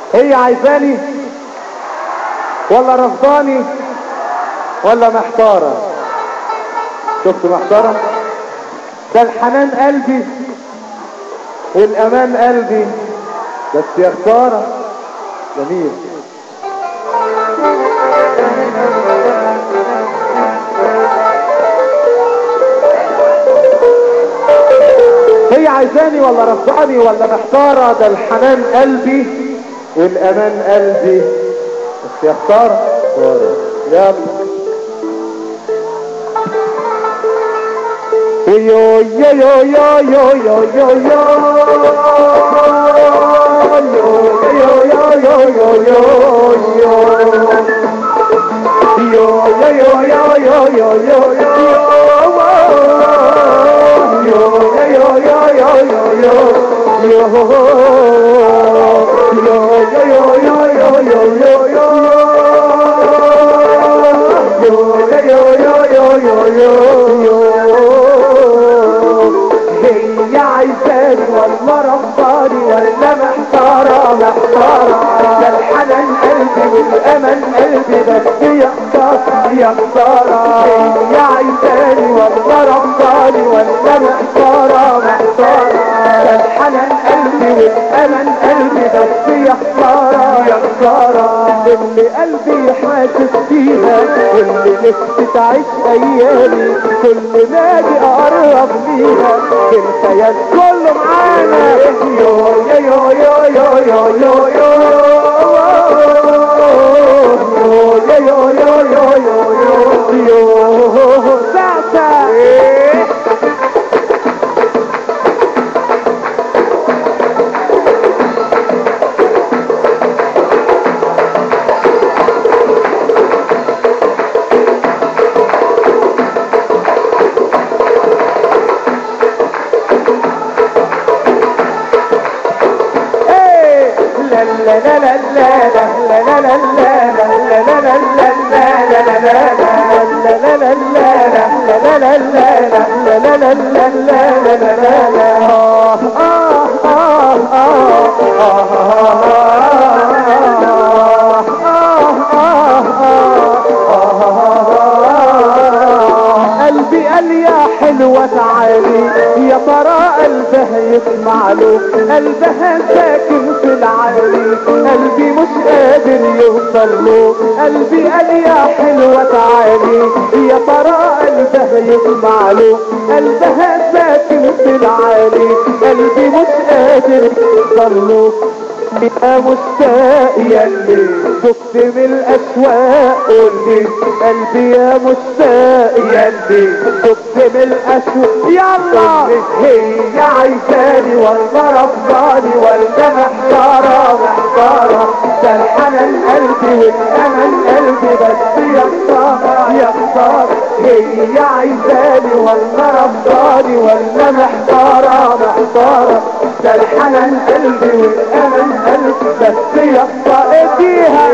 هي عايزاني ولا رفضاني ولا محتارة شفت محتارة ده الحنان قلبي والامان قلبي بس يا خسارة جميل هي عايزاني ولا رفضاني ولا محتارة ده الحنان قلبي والامان قلبي بس يا خسارة خسارة يلا يو يو يو يو يو يو يو يو هي عايزاني والله رفضاني ولا محتارة محتارة ده الحنان قلبي والأمل قلبي بس يا خسارة يا خسارة هي عايزاني والله رفضاني ولا محتارة محتارة ده الحنان قلبي والأمل قلبي بس يا خسارة يا خسارة اللي قلبي حاسس فيها واللي نفسي تعيش أيامي كل ما اجي أقرب ليها بالخيال كله معانا يو يو يو يو يو يو يو يو يو يو يو يو يو يو ساعة قلبي قال يا حلوة تعالي يا ترى قلبها يسمع له قلبها ساكن في العالي قلبي مش قادر يوصل له قلبي قال يا حلوة تعالي يا ترى قلبها يسمع له قلبها ساكن في العالي قلبي مش قادر يوصل له يا مشتاق يلي دقت من الاسواق قولي قلبي يا مشتاق يلي دقت من الاسواق يلا هي عايزاني والله رفضاني ولا محتارة محتارة ده الحنان قلبي والامل قلبي بس يا خسارة يا خسارة هي عايزاني والله رفضاني ولا محتارة محتارة ده الحنان قلبي والامل قلبي بس يا خسارة اديها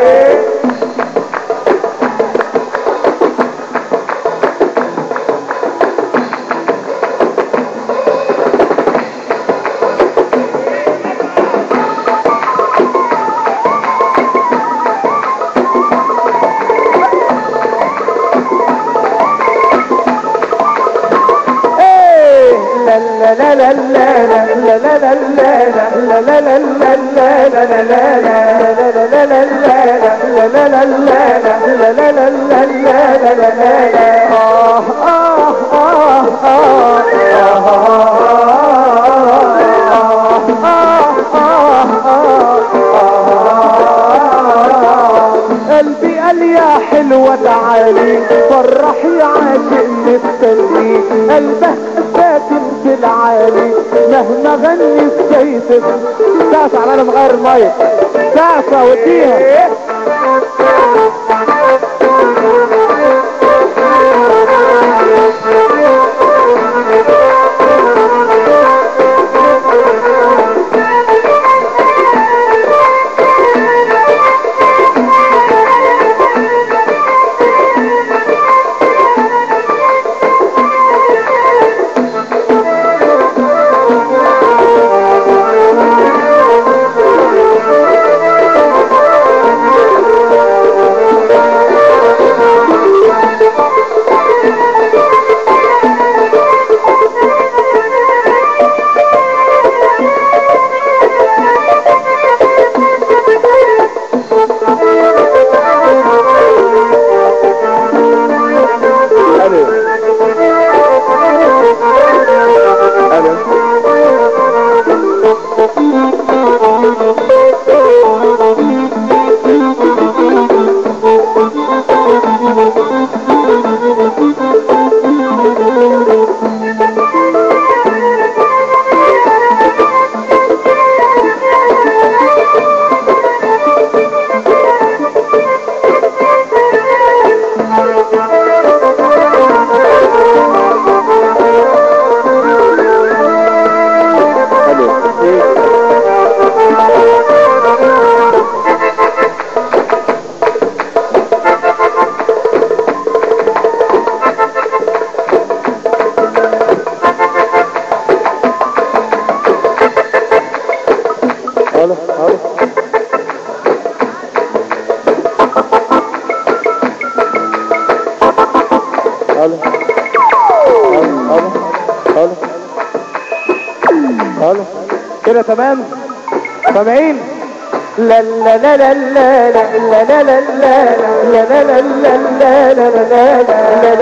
قلبي قال يا حلوة تعالي فرحي عاشق مستني قلبه ساكن في العالي مهما غني السيف ساسة على انا مغير المايك ساسة وديها هلا هلا هلا هلا هلا هلا كده تمام سامعين لا لا لا لا لا لا لا لا لا لا لا لا لا لا لا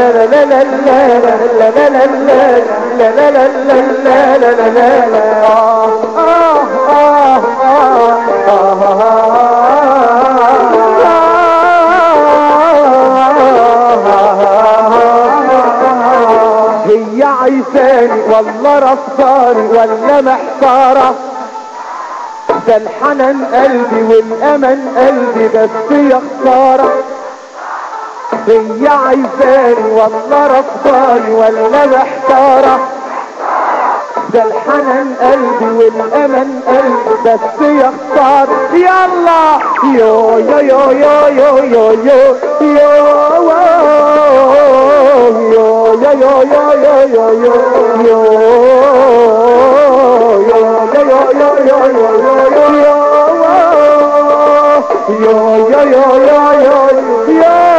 هي عايزاني والله رفضاني ولا محتاره ده الحنان قلبي والامل قلبي بس يا خساره هي عايزاني والله رفضاني ولا محتاره ده الحنان قلبي والامل قلبي بس يا خساره يلا يو يو يو يو يو يو يو يو يو يو يو يو يو يو يو يو يو yo yo yo yo yo yo